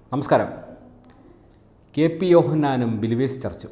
നമസ്കാരം K P യോഹന്നാനും believers ചർച്ചും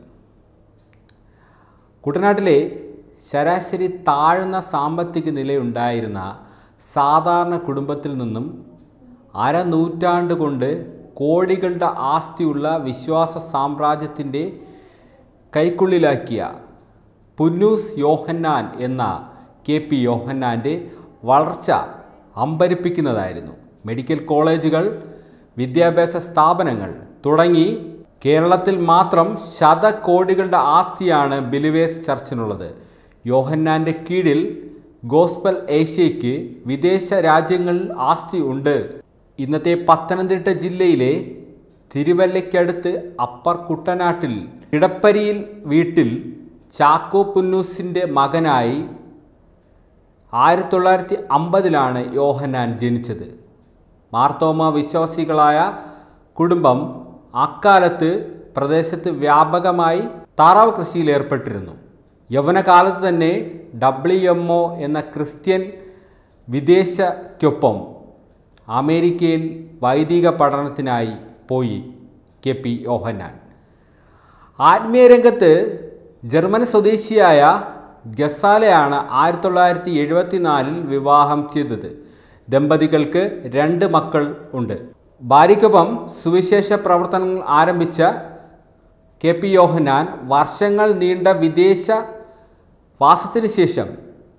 കുട്ടനാട്ടിലെ ശരാശരി താഴ്ന്ന സാമ്പത്തിക നിലയുണ്ടായിരുന്ന സാധാരണ കുടുംബത്തിൽ നിന്നും അരനൂറ്റാണ്ട് കൊണ്ട് കോടികളുടെ ആസ്തിയുള്ള വിശ്വാസ സാമ്രാജ്യത്തിൻ്റെ കൈക്കുള്ളിലാക്കിയ പുന്നൂസ് യോഹന്നാൻ എന്ന കെ പി യോഹന്നാൻ്റെ വളർച്ച അമ്പരിപ്പിക്കുന്നതായിരുന്നു മെഡിക്കൽ കോളേജുകൾ വിദ്യാഭ്യാസ സ്ഥാപനങ്ങൾ തുടങ്ങി കേരളത്തിൽ മാത്രം ശതകോടികളുടെ ആസ്തിയാണ് ബിലിവേസ് ചർച്ചിനുള്ളത് യോഹന്നാൻ്റെ കീഴിൽ ഗോസ്പൽ ഏഷ്യയ്ക്ക് വിദേശ രാജ്യങ്ങളിൽ ആസ്തി ഉണ്ട് ഇന്നത്തെ പത്തനംതിട്ട ജില്ലയിലെ തിരുവല്ലയ്ക്കടുത്ത് അപ്പർ കുട്ടനാട്ടിൽ ഇടപ്പരിയിൽ വീട്ടിൽ ചാക്കോ പുന്നൂസിൻ്റെ മകനായി ആയിരത്തി തൊള്ളായിരത്തി അമ്പതിലാണ് യോഹന്നാൻ ജനിച്ചത് മാർത്തോമ വിശ്വാസികളായ കുടുംബം അക്കാലത്ത് പ്രദേശത്ത് വ്യാപകമായി താറാവ് കൃഷിയിൽ ഏർപ്പെട്ടിരുന്നു യൗവനകാലത്ത് തന്നെ ഡബ്ല്യു എം ഒ എന്ന ക്രിസ്ത്യൻ വിദേശയ്ക്കൊപ്പം അമേരിക്കയിൽ വൈദിക പഠനത്തിനായി പോയി കെ പി യോഹന്നാൻ ആത്മീയ രംഗത്ത് ജർമ്മൻ സ്വദേശിയായ ഗസാലയാണ് ആയിരത്തി തൊള്ളായിരത്തി എഴുപത്തിനാലിൽ വിവാഹം ചെയ്തത് ദമ്പതികൾക്ക് രണ്ട് മക്കൾ ഉണ്ട് ഭാര്യയ്ക്കൊപ്പം സുവിശേഷ പ്രവർത്തനങ്ങൾ ആരംഭിച്ച കെ പി യോഹന്നാൻ വർഷങ്ങൾ നീണ്ട വിദേശ വാസത്തിന് ശേഷം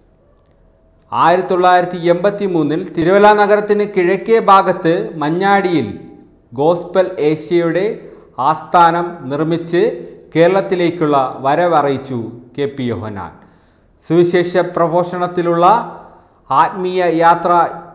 ആയിരത്തി തൊള്ളായിരത്തി എൺപത്തി മൂന്നിൽ തിരുവല്ല നഗരത്തിന് കിഴക്കേ ഭാഗത്ത് മഞ്ഞാടിയിൽ ഗോസ്പൽ ഏഷ്യയുടെ ആസ്ഥാനം നിർമ്മിച്ച് കേരളത്തിലേക്കുള്ള വരവറിയിച്ചു കെ പി യോഹനാൻ സുവിശേഷ പ്രഘോഷണത്തിലുള്ള ആത്മീയ യാത്ര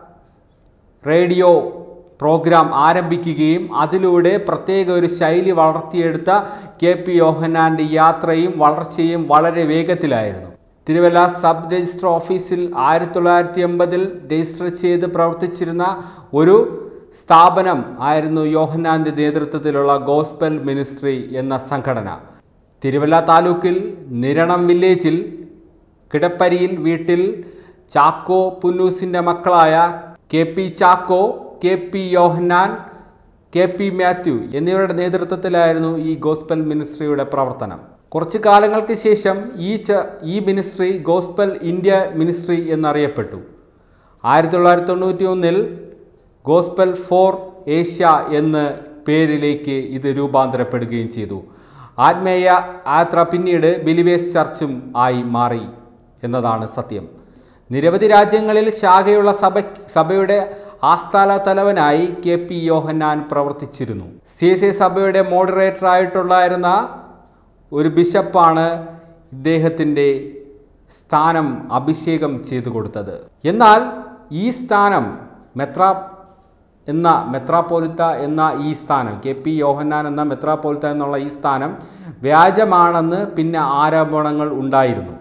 റേഡിയോ പ്രോഗ്രാം ആരംഭിക്കുകയും അതിലൂടെ പ്രത്യേക ഒരു ശൈലി വളർത്തിയെടുത്ത കെ പി യോഹനാൻ്റെ യാത്രയും വളർച്ചയും വളരെ വേഗത്തിലായിരുന്നു തിരുവല്ല സബ് രജിസ്റ്റർ ഓഫീസിൽ ആയിരത്തി തൊള്ളായിരത്തി എൺപതിൽ രജിസ്റ്റർ ചെയ്ത് പ്രവർത്തിച്ചിരുന്ന ഒരു സ്ഥാപനം ആയിരുന്നു യോഹന്നാൻ്റെ നേതൃത്വത്തിലുള്ള ഗോസ്പൽ മിനിസ്ട്രി എന്ന സംഘടന തിരുവല്ല താലൂക്കിൽ നിരണം വില്ലേജിൽ കിടപ്പരിയിൽ വീട്ടിൽ ചാക്കോ പുന്നൂസിൻ്റെ മക്കളായ K P Chacko K P Yohannan K P Mathew എന്നിവരുടെ നേതൃത്വത്തിലായിരുന്നു ഈ ഗോസ്പൽ മിനിസ്ട്രിയുടെ പ്രവർത്തനം കുറച്ചു കാലങ്ങൾക്ക് ശേഷം ഈ ച ഈ മിനിസ്ട്രി ഗോസ്പൽ ഇന്ത്യ മിനിസ്ട്രി എന്നറിയപ്പെട്ടു ആയിരത്തി തൊള്ളായിരത്തി തൊണ്ണൂറ്റി ഒന്നിൽ ഗോസ്പൽ ഫോർ ഏഷ്യ എന്ന പേരിലേക്ക് ഇത് രൂപാന്തരപ്പെടുകയും ചെയ്തു ആത്മേയ യാത്ര പിന്നീട് ബിലിവേസ് ചർച്ചും ആയി മാറി എന്നതാണ് സത്യം നിരവധി രാജ്യങ്ങളിൽ ശാഖയുള്ള സഭ സഭയുടെ ആസ്ഥാന തലവനായി കെ പി യോഹന്നാൻ പ്രവർത്തിച്ചിരുന്നു സി എസ് ഐ സഭയുടെ മോഡറേറ്ററായിട്ടുണ്ടായിരുന്ന ഒരു ബിഷപ്പാണ് ഇദ്ദേഹത്തിൻ്റെ സ്ഥാനം അഭിഷേകം ചെയ്തു കൊടുത്തത് എന്നാൽ ഈ സ്ഥാനം മെത്രാ എന്ന മെത്രാപ്പോലിത്ത എന്ന ഈ സ്ഥാനം കെ പി യോഹന്നാൻ എന്ന മെത്രാപ്പോലിത്ത എന്നുള്ള ഈ സ്ഥാനം വ്യാജമാണെന്ന് പിന്നെ ആരോപണങ്ങൾ ഉണ്ടായിരുന്നു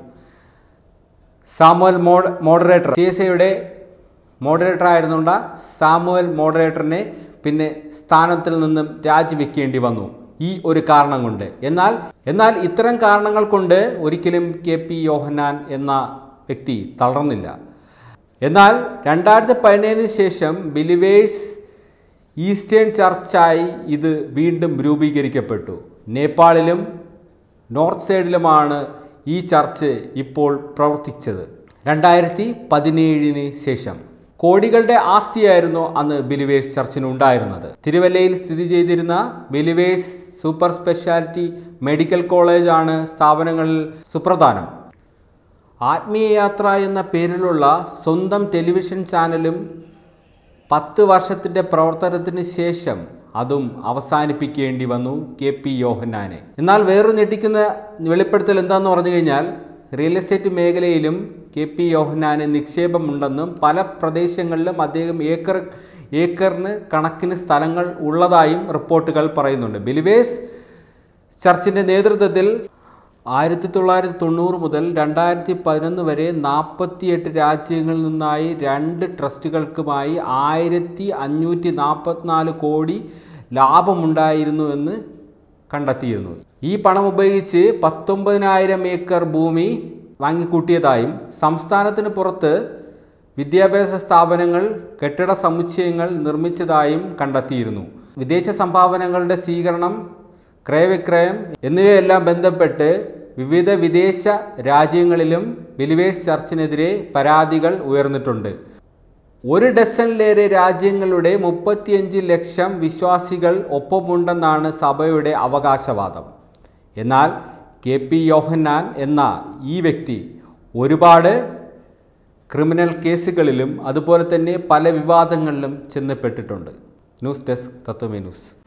Samuel mod moderator C S ഐയുടെ മോഡറേറ്റർ ആയിരുന്നുണ്ട സാമുവൽ മോഡറേറ്ററിനെ പിന്നെ സ്ഥാനത്തിൽ നിന്നും രാജിവെക്കേണ്ടി വന്നു ഈ ഒരു കാരണം കൊണ്ട് എന്നാൽ എന്നാൽ ഇത്തരം കാരണങ്ങൾ കൊണ്ട് ഒരിക്കലും കെ പി യോഹന്നാൻ എന്ന വ്യക്തി തളർന്നില്ല എന്നാൽ രണ്ടായിരത്തി പതിനേഴിന് ശേഷം ബിലിവേഴ്സ് ഈസ്റ്റേൺ ചർച്ചായി ഇത് വീണ്ടും രൂപീകരിക്കപ്പെട്ടു നേപ്പാളിലും നോർത്ത് സൈഡിലുമാണ് ഈ ചർച്ച് ഇപ്പോൾ പ്രവർത്തിച്ചത് രണ്ടായിരത്തി പതിനേഴിന് ശേഷം കോടികളുടെ ആസ്തിയായിരുന്നു അന്ന് ബിലിവേഴ്സ് ചർച്ചിന് ഉണ്ടായിരുന്നത് തിരുവല്ലയിൽ സ്ഥിതി ചെയ്തിരുന്ന ബിലിവേഴ്സ് സൂപ്പർ സ്പെഷ്യാലിറ്റി മെഡിക്കൽ കോളേജാണ് സ്ഥാപനങ്ങളിൽ സുപ്രധാനം ആത്മീയ യാത്ര എന്ന പേരിലുള്ള സ്വന്തം ടെലിവിഷൻ ചാനലും പത്ത് വർഷത്തിൻ്റെ പ്രവർത്തനത്തിന് ശേഷം അതും അവസാനിപ്പിക്കേണ്ടി വന്നു കെ പി യോഹന്നാനെ എന്നാൽ വേറൊരു ഞെട്ടിക്കുന്ന വെളിപ്പെടുത്തൽ എന്താണെന്ന് പറഞ്ഞു കഴിഞ്ഞാൽ റിയൽ എസ്റ്റേറ്റ് മേഖലയിലും കെ പി യോഹന്നാന് നിക്ഷേപമുണ്ടെന്നും പല പ്രദേശങ്ങളിലും അദ്ദേഹം ഏക്കർ ഏക്കറിന് കണക്കിന് സ്ഥലങ്ങൾ ഉള്ളതായും റിപ്പോർട്ടുകൾ പറയുന്നുണ്ട് ബിലിവേസ് ചർച്ചിൻ്റെ നേതൃത്വത്തിൽ ആയിരത്തി തൊള്ളായിരത്തി തൊണ്ണൂറ് മുതൽ രണ്ടായിരത്തി പതിനൊന്ന് വരെ നാൽപ്പത്തിയെട്ട് രാജ്യങ്ങളിൽ നിന്നായി രണ്ട് ട്രസ്റ്റുകൾക്കുമായി ആയിരത്തി അഞ്ഞൂറ്റി നാൽപ്പത്തിനാല് കോടി ലാഭമുണ്ടായിരുന്നുവെന്ന് കണ്ടെത്തിയിരുന്നു ഈ പണം ഉപയോഗിച്ച് പത്തൊമ്പതിനായിരം ഏക്കർ ഭൂമി വാങ്ങിക്കൂട്ടിയതായും സംസ്ഥാനത്തിന് പുറത്ത് വിദ്യാഭ്യാസ സ്ഥാപനങ്ങൾ കെട്ടിട സമുച്ചയങ്ങൾ നിർമ്മിച്ചതായും കണ്ടെത്തിയിരുന്നു വിദേശ സംഭാവനകളുടെ സ്വീകരണം ക്രയവിക്രയം എന്നിവയെല്ലാം ബന്ധപ്പെട്ട് വിവിധ വിദേശ രാജ്യങ്ങളിലും ബിലിവേഴ്സ് ചർച്ചിനെതിരെ പരാതികൾ ഉയർന്നിട്ടുണ്ട് ഒരു ഡസനിലേറെ രാജ്യങ്ങളുടെ മുപ്പത്തിയഞ്ച് ലക്ഷം വിശ്വാസികൾ ഒപ്പമുണ്ടെന്നാണ് സഭയുടെ അവകാശവാദം എന്നാൽ കെ പി യോഹന്നാൻ എന്ന ഈ വ്യക്തി ഒരുപാട് ക്രിമിനൽ കേസുകളിലും അതുപോലെ തന്നെ പല വിവാദങ്ങളിലും ചെന്നപ്പെട്ടിട്ടുണ്ട് ന്യൂസ് ഡെസ്ക് തത്വമേ ന്യൂസ്